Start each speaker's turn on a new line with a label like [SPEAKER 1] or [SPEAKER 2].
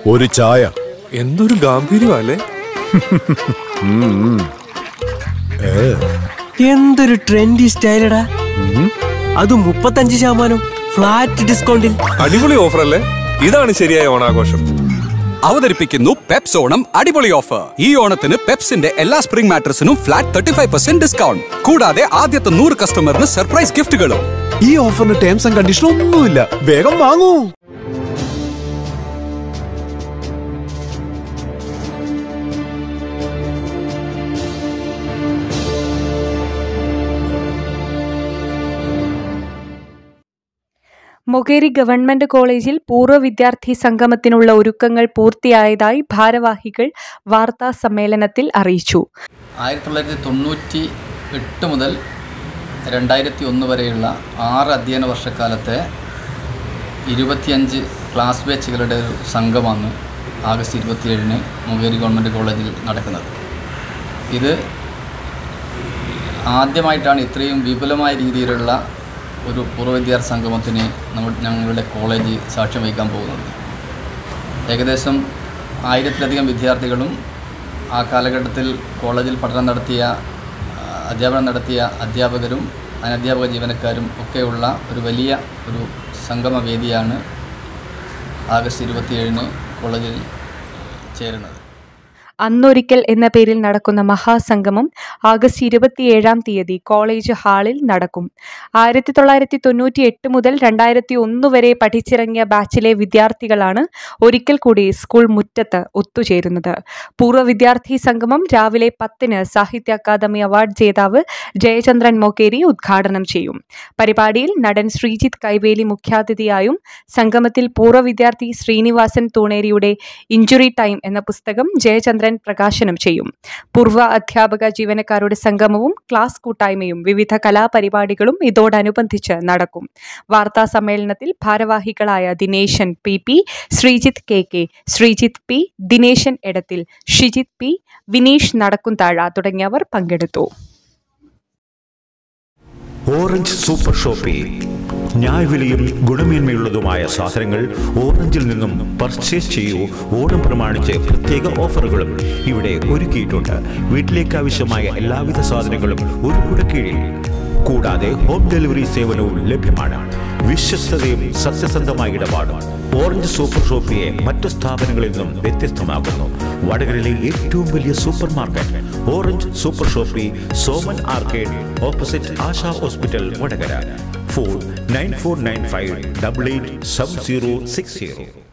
[SPEAKER 1] ഒരു ചായ
[SPEAKER 2] എന്തൊരു ഗാംഭീര്യമല്ലേ
[SPEAKER 3] എന്തൊരു ട്രെൻഡി സ്റ്റൈലടാ അത് മുപ്പത്തഞ്ച് ശതമാനം ഫ്ലാറ്റ് ഡിസ്കൗണ്ടിൽ
[SPEAKER 2] അടിപൊളി ഓഫർ അല്ലേ ഇതാണ് ശരിയായ ഓണാഘോഷം
[SPEAKER 4] അവതരിപ്പിക്കുന്നു പെപ്സ് ഓണം അടിപൊളി ഓഫർ ഈ ഓണത്തിന് പെപ്സിന്റെ എല്ലാ സ്പ്രിംഗ് മാട്രസിനും flat thirty five percent discount കൂടാതെ ആദ്യത്തെ നൂറ് കസ്റ്റമറിന് സർപ്രൈസ് ഗിഫ്റ്റുകളും
[SPEAKER 1] ഈ ഓഫറിന് ടേംസ് ആൻഡ് കണ്ടീഷൻ ഒന്നുമില്ല വേഗം വാങ്ങൂ
[SPEAKER 5] മൊകേരി ഗവൺമെന്റ് കോളേജിൽ പൂർവ്വ വിദ്യാർത്ഥി സംഗമത്തിനുള്ള ഒരുക്കങ്ങൾ പൂർത്തിയായതായി ഭാരവാഹികൾ വാർത്താ സമ്മേളനത്തിൽ അറിയിച്ചു
[SPEAKER 6] ആയിരത്തി തൊള്ളായിരത്തി തൊണ്ണൂറ്റി എട്ട് മുതൽ രണ്ടായിരത്തി ഒന്ന് വരെയുള്ള ആറ് അധ്യയന വർഷക്കാലത്തെ ഇരുപത്തിയഞ്ച് ക്ലാസ് ബാച്ചുകളുടെ ഒരു സംഘമാണ് ആഗസ്റ്റ് ഇരുപത്തിയേഴിന് മുകേരി ഗവൺമെൻറ് കോളേജിൽ നടക്കുന്നത് ഇത് ആദ്യമായിട്ടാണ് ഇത്രയും വിപുലമായ രീതിയിലുള്ള ഒരു പൂർവ്വ വിദ്യാർത്ഥി സംഗമത്തിന് നമ്മൾ ഞങ്ങളുടെ കോളേജ് സാക്ഷ്യം വഹിക്കാൻ പോകുന്നത് ഏകദേശം ആയിരത്തിലധികം വിദ്യാർത്ഥികളും ആ കാലഘട്ടത്തിൽ കോളേജിൽ പഠനം നടത്തിയ ആ, അധ്യാപനം നടത്തിയ അധ്യാപകരും അനധ്യാപക ജീവനക്കാരും ഒക്കെയുള്ള ഒരു വലിയ ഒരു സംഗമ വേദിയാണ് ആഗസ്റ്റ് ഇരുപത്തിയേഴിന് കോളേജിൽ ചേരുന്നത്
[SPEAKER 5] അന്നൊരിക്കൽ എന്ന പേരിൽ നടക്കുന്ന മഹാസംഗമം ആഗസ്റ്റ് ഇരുപത്തിയേഴാം തീയതി കോളേജ് ഹാളിൽ നടക്കും ആയിരത്തി തൊള്ളായിരത്തി തൊണ്ണൂറ്റി എട്ട് മുതൽ രണ്ടായിരത്തി ഒന്ന് വരെ പഠിച്ചിറങ്ങിയ ബാച്ചിലെ വിദ്യാർത്ഥികളാണ് ഒരിക്കൽ കൂടി സ്കൂൾ മുറ്റത്ത് ഒത്തുചേരുന്നത് പൂർവ്വ വിദ്യാർത്ഥി സംഗമം രാവിലെ പത്തിന് സാഹിത്യ അക്കാദമി അവാർഡ് ജേതാവ് ജയചന്ദ്രൻ മൊക്കേരി ഉദ്ഘാടനം ചെയ്യും പരിപാടിയിൽ നടൻ ശ്രീജിത്ത് കൈവേലി മുഖ്യാതിഥിയായും സംഗമത്തിൽ പൂർവ്വ വിദ്യാർത്ഥി ശ്രീനിവാസൻ തൂണേരിയുടെ ഇഞ്ചുറി ടൈം എന്ന പുസ്തകം ജയചന്ദ്രൻ പ്രകാശനം ചെയ്യും പൂർവ്വ അധ്യാപക ജീവനക്കാരുടെ സംഗമവും ക്ലാസ് കൂട്ടായ്മയും വിവിധ കലാപരിപാടികളും ഇതോടനുബന്ധിച്ച് നടക്കും വാർത്താ സമ്മേളനത്തിൽ ഭാരവാഹികളായ Dineshan P P Sreejith K K Sreejith P Dineshan Edathil Shijith P Vineesh Nadakkuthazha തുടങ്ങിയവർ പങ്കെടുത്തു
[SPEAKER 7] ഓറഞ്ച് സൂപ്പർ ഷോപ്പി ന്യായവിലയും ഗുണമേന്മയുള്ളതുമായ സാധനങ്ങൾ ഓറഞ്ചിൽ നിന്നും പർച്ചേസ് ചെയ്യൂ ഓണം പ്രമാണിച്ച് പ്രത്യേക ഓഫറുകളും ഇവിടെ ഒരുക്കിയിട്ടുണ്ട് വീട്ടിലേക്ക് ആവശ്യമായ എല്ലാവിധ സാധനങ്ങളും ഒരു കുടക്കീഴിൽ കൂടാതെ ഹോം ഡെലിവറി സേവനവും ലഭ്യമാണ് വിശ്വസ്തതയും സത്യസന്ധമായ ഇടപാടും ഓറഞ്ച് സൂപ്പർ ഷോപ്പിയെ മറ്റു സ്ഥാപനങ്ങളിൽ നിന്നും വ്യത്യസ്തമാക്കുന്നു വടകരയിലെ ഏറ്റവും വലിയ supermarket Orange Super Shoppe Soman arcade opposite Asha hospital Vadakara phone nine four nine five double eight seven zero six zero